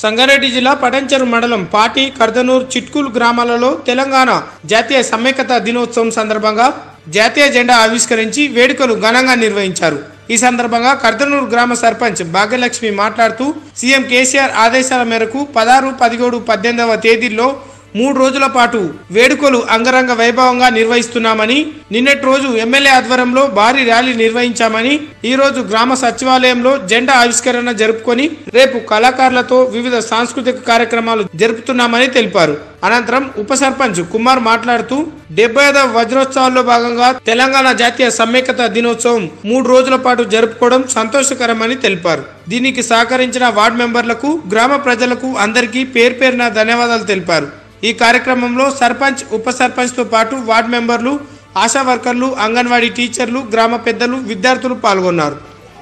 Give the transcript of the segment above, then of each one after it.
సంగారెడ్డి జిల్లా పటంచెరు మండలం పాటి కర్దనూర్ చిట్కూల్ గ్రామాలలో తెలంగాణ జాతీయ సమైక్యత దినోత్సవం సందర్భంగా జాతీయ జెండా ఆవిష్కరించి వేడుకలు ఘనంగా నిర్వహించారు ఈ సందర్భంగా కర్దనూరు గ్రామ సర్పంచ్ భాగ్యలక్ష్మి మాట్లాడుతూ సీఎం కేసీఆర్ ఆదేశాల మేరకు పదహారు పదిహేడు పద్దెనిమిదవ తేదీల్లో మూడు రోజుల పాటు వేడుకలు అంగరంగ వైభవంగా నిర్వహిస్తున్నామని నిన్నటి రోజు ఎమ్మెల్యే ఆధ్వర్యంలో భారీ ర్యాలీ నిర్వహించామని ఈ రోజు గ్రామ సచివాలయంలో జెండా ఆవిష్కరణ జరుపుకొని రేపు కళాకారులతో వివిధ సాంస్కృతిక కార్యక్రమాలు జరుపుతున్నామని తెలిపారు అనంతరం ఉప సర్పంచ్ కుమార్ మాట్లాడుతూ డెబ్బై ఐదవ వజ్రోత్సవాల్లో భాగంగా తెలంగాణ జాతీయ సమైక్యత దినోత్సవం మూడు రోజుల పాటు జరుపుకోవడం సంతోషకరమని తెలిపారు దీనికి సహకరించిన వార్డు మెంబర్లకు గ్రామ ప్రజలకు అందరికీ పేరు పేరున ధన్యవాదాలు తెలిపారు ఈ కార్యక్రమంలో సర్పంచ్ ఉప సర్పంచ్తో పాటు వార్డు మెంబర్లు ఆశా వర్కర్లు అంగన్వాడీ టీచర్లు గ్రామ పెద్దలు విద్యార్థులు పాల్గొన్నారు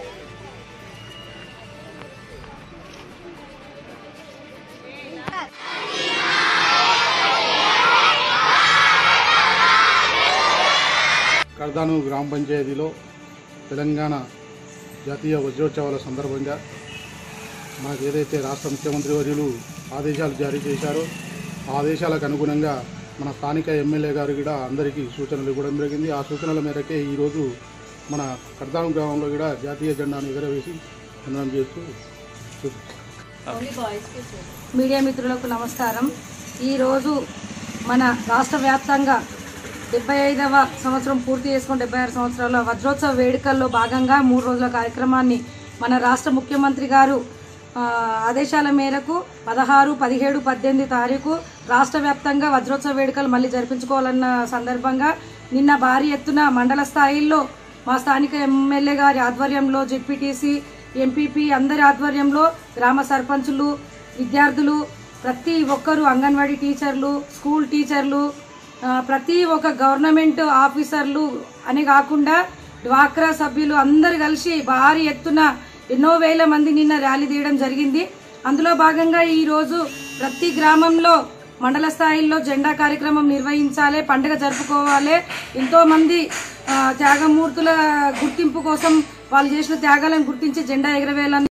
కర్దాను గ్రామ పంచాయతీలో తెలంగాణ జాతీయ వజ్రోత్సవాల సందర్భంగా మనకు ఏదైతే రాష్ట్ర ముఖ్యమంత్రి వర్యులు ఆదేశాలు జారీ చేశారో ఆ ఆదేశాలకు అనుగుణంగా మన స్థానిక ఎమ్మెల్యే గారు కూడా అందరికీ సూచనలు ఇవ్వడం జరిగింది ఆ సూచనల మేరకే ఈరోజు మన కర్దాను గ్రామంలో కూడా జాతీయ జెండాను ఎగరవేసి వందనం చేస్తూ మీడియా మిత్రులకు నమస్కారం ఈరోజు మన రాష్ట్ర వ్యాప్తంగా డెబ్బై ఐదవ సంవత్సరం పూర్తి చేసుకుని డెబ్బై ఆరు సంవత్సరాల వజ్రోత్సవ వేడుకల్లో భాగంగా మూడు రోజుల కార్యక్రమాన్ని మన రాష్ట్ర ముఖ్యమంత్రి గారు ఆ, ఆదేశాల మేరకు పదహారు పదిహేడు పద్దెనిమిది తారీఖు రాష్ట్ర వ్యాప్తంగా వజ్రోత్సవ వేడుకలు మళ్ళీ జరిపించుకోవాలన్న సందర్భంగా నిన్న భారీ ఎత్తున మండల స్థాయిల్లో మా స్థానిక ఎమ్మెల్యే గారి ఆధ్వర్యంలో జెడ్పీటీసీ ఎంపీపీ అందరి ఆధ్వర్యంలో గ్రామ సర్పంచులు విద్యార్థులు ప్రతి ఒక్కరు అంగన్వాడీ టీచర్లు స్కూల్ టీచర్లు ఆ, ప్రతి ఒక్క గవర్నమెంట్ ఆఫీసర్లు అని కాకుండా డ్వాక్రా సభ్యులు అందరు కలిసి భారీ ఎత్తున ఎన్నో వేల మంది నిన్న ర్యాలీ తీయడం జరిగింది అందులో భాగంగా ఈ రోజు ప్రతి గ్రామంలో మండల స్థాయిలో జెండా కార్యక్రమం నిర్వహించాలి పండుగ జరుపుకోవాలి ఎంతో మంది ఆ, త్యాగమూర్తుల గుర్తింపు కోసం వాళ్ళు చేసిన త్యాగాలను గుర్తించి జెండా ఎగరవేయాలని